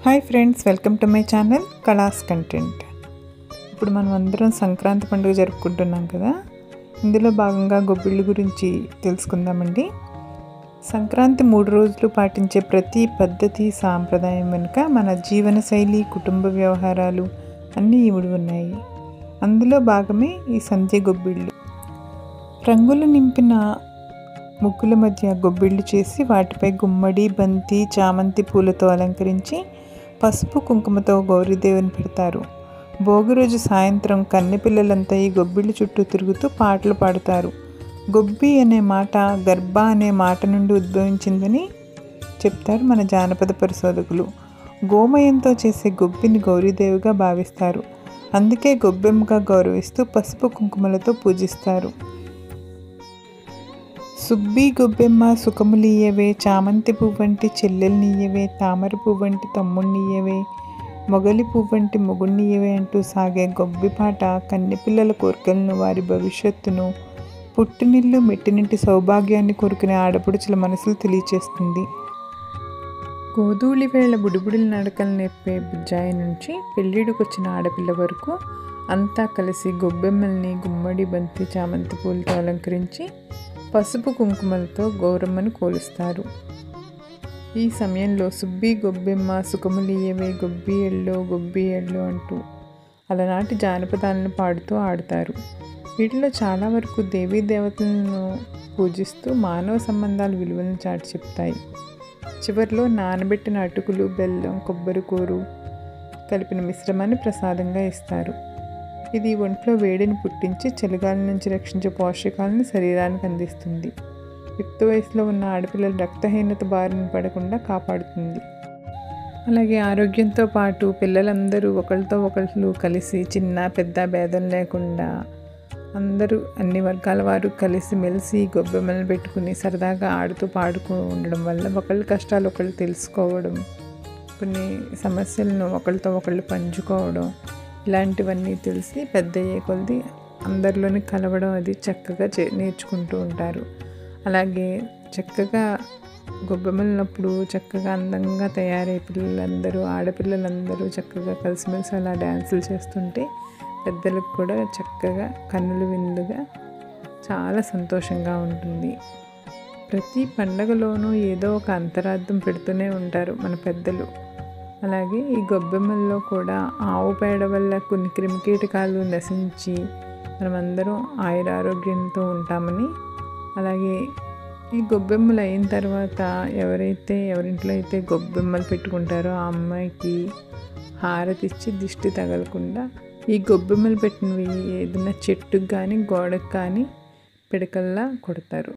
hi friends welcome to my channel కళాస్ content ఇప్పుడు మనం అందరం సంక్రాంతి పండుగ జరుపుకుంటున్నాం కదా ఇందులో భాగంగా గొబ్బిళ్ళు గురించి తెలుసుకుందామండి సంక్రాంతి మూడు రోజులు పాటించే ప్రతి పద్ధతి సాంప్రదాయం వెనుక మన జీవనశైలి కుటుంబ వ్యవహారాలు అన్నీ ఇమిడి ఉన్నాయి అందులో భాగమే ఈ సంధ్య గొబ్బిళ్ళు రంగులు నింపిన ముగ్గుల మధ్య గొబ్బిళ్ళు చేసి వాటిపై గుమ్మడి బంతి చామంతి పూలతో అలంకరించి పసుపు కుంకుమతో గౌరీదేవిని పెడతారు భోగి రోజు సాయంత్రం కన్నెపిల్లలంతా ఈ గొబ్బిళ్ళు చుట్టూ తిరుగుతూ పాటలు పాడుతారు గొబ్బి అనే మాట గర్భ అనే మాట నుండి ఉద్భవించిందని చెప్తారు మన జానపద పరిశోధకులు గోమయంతో చేసే గొబ్బిని గౌరీదేవిగా భావిస్తారు అందుకే గొబ్బెమ్మగా గౌరవిస్తూ పసుపు కుంకుమలతో పూజిస్తారు సుబ్బి గొబ్బెమ్మ సుఖములియ్యవే చామంతి పువ్వంటి చెల్లెల్నియ్యవే తామర పువ్వంటి తమ్ముణ్ణియ్యవే మొగలి పువ్వంటి మొగుణ్ణియ్యవే అంటూ సాగే గొబ్బి పాట కన్నెపిల్లల కోరికలను వారి భవిష్యత్తును పుట్టినిల్లు మెట్టినింటి సౌభాగ్యాన్ని కోరుకునే ఆడపడుచుల మనసులు తెలియచేస్తుంది గోధూళి వేళ బుడిబుడిల నడకలు నేర్పే బుజ్జాయి నుంచి పెళ్ళిడికొచ్చిన ఆడపిల్ల వరకు అంతా కలిసి గొబ్బెమ్మల్ని గుమ్మడి బంతి చామంతి పూలతో అలంకరించి పసుపు కుంకుమలతో గౌరమ్మను కోలుస్తారు ఈ సమయంలో సుబ్బి గొబ్బెమ్మ సుఖములియవే గొబ్బి ఎల్లో గొబ్బి ఎల్లో అంటూ అలనాటి జానపదాలను పాడుతూ ఆడతారు వీటిలో చాలా వరకు దేవీ దేవతలను పూజిస్తూ మానవ సంబంధాల విలువలను చాటి చెప్తాయి చివరిలో నానబెట్టిన అటుకులు బెల్లం కొబ్బరి కూరు కలిపిన మిశ్రమాన్ని ప్రసాదంగా ఇస్తారు ఇది ఒంట్లో వేడిని పుట్టించి చలిగాలి నుంచి రక్షించే పోషకాలను శరీరానికి అందిస్తుంది యుక్త వయసులో ఉన్న ఆడపిల్లల రక్తహీనత బారిన పడకుండా కాపాడుతుంది అలాగే ఆరోగ్యంతో పాటు పిల్లలందరూ ఒకరితో ఒకళ్ళు కలిసి చిన్న పెద్ద భేదం లేకుండా అందరూ అన్ని వర్గాల వారు కలిసి మెలిసి గొబ్బెమ్మలను పెట్టుకుని సరదాగా ఆడుతూ పాడుతూ ఉండడం వల్ల ఒకళ్ళ కష్టాలు ఒకళ్ళు తెలుసుకోవడం కొన్ని సమస్యలను ఒకళ్ళతో ఒకళ్ళు పంచుకోవడం ఇలాంటివన్నీ తెలిసి పెద్ద అయ్యే కొలది అందరిలోని కలవడం అది చక్కగా చే నేర్చుకుంటూ ఉంటారు అలాగే చక్కగా గొబ్బెమ్మలప్పుడు చక్కగా అందంగా తయారయ్యే పిల్లలందరూ ఆడపిల్లలందరూ చక్కగా కలిసిమెలిసి అలా డ్యాన్సులు చేస్తుంటే పెద్దలకు కూడా చక్కగా కన్నులు విందుగా చాలా సంతోషంగా ఉంటుంది ప్రతి పండగలోనూ ఏదో ఒక అంతరార్థం పెడుతూనే ఉంటారు మన పెద్దలు అలాగే ఈ గొబ్బెమ్మల్లో కూడా ఆవు పేడ వల్ల కొన్ని క్రిమికీటకాలు నశించి మనమందరం ఆయురారోగ్యంతో ఉంటామని అలాగే ఈ గొబ్బెమ్మలు అయిన తర్వాత ఎవరైతే ఎవరింట్లో అయితే గొబ్బెమ్మలు పెట్టుకుంటారో ఆ అమ్మాయికి హారతి ఇచ్చి దిష్టి తగలకుండా ఈ గొబ్బెమ్మలు పెట్టినవి ఏదైనా చెట్టుకు కానీ గోడకు కానీ పిడకల్లా కొడతారు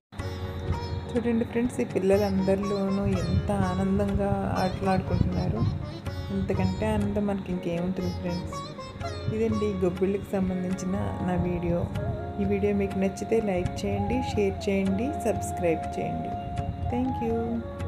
చూడండి ఫ్రెండ్స్ ఈ పిల్లలందరిలోనూ ఎంత ఆనందంగా ఆటలాడుకుంటున్నారు ఇంతకంటే ఆనందం మనకి ఇంకేముంటుంది ఫ్రెండ్స్ ఇదండి ఈ గొబ్బిళ్ళకి సంబంధించిన నా వీడియో ఈ వీడియో మీకు నచ్చితే లైక్ చేయండి షేర్ చేయండి సబ్స్క్రైబ్ చేయండి థ్యాంక్ యూ